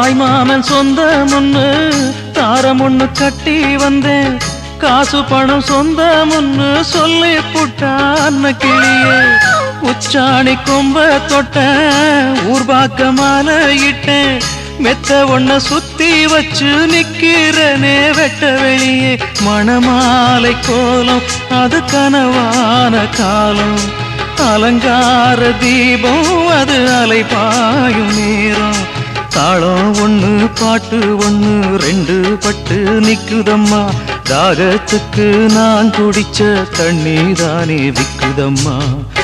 தாய் மாமன் சொந்தம் ஒண்ணு தாரம் ஒண்ணு கட்டி வந்தேன் காசு பணம் சொந்தம் ஒண்ணு சொல்லி புட்டான் கிளியே உச்சாணி கொம்ப தொட்டேன் ஊர்பாக்க மாலை இட்டேன் மெத்த ஒன்ன சுத்தி வச்சு நிக்கிறனே வெட்ட வெளியே மணமாலை கோலம் அது கனவான காலம் அலங்கார தீபம் அது அலைபாயும் நேரம் தாளம் ஒண்ணு பாட்டு ஒண்ணு ரெண்டு பட்டு நிக்குதம்மா தாகத்துக்கு நான் குடிச்ச தண்ணி தானே விக்குதம்மா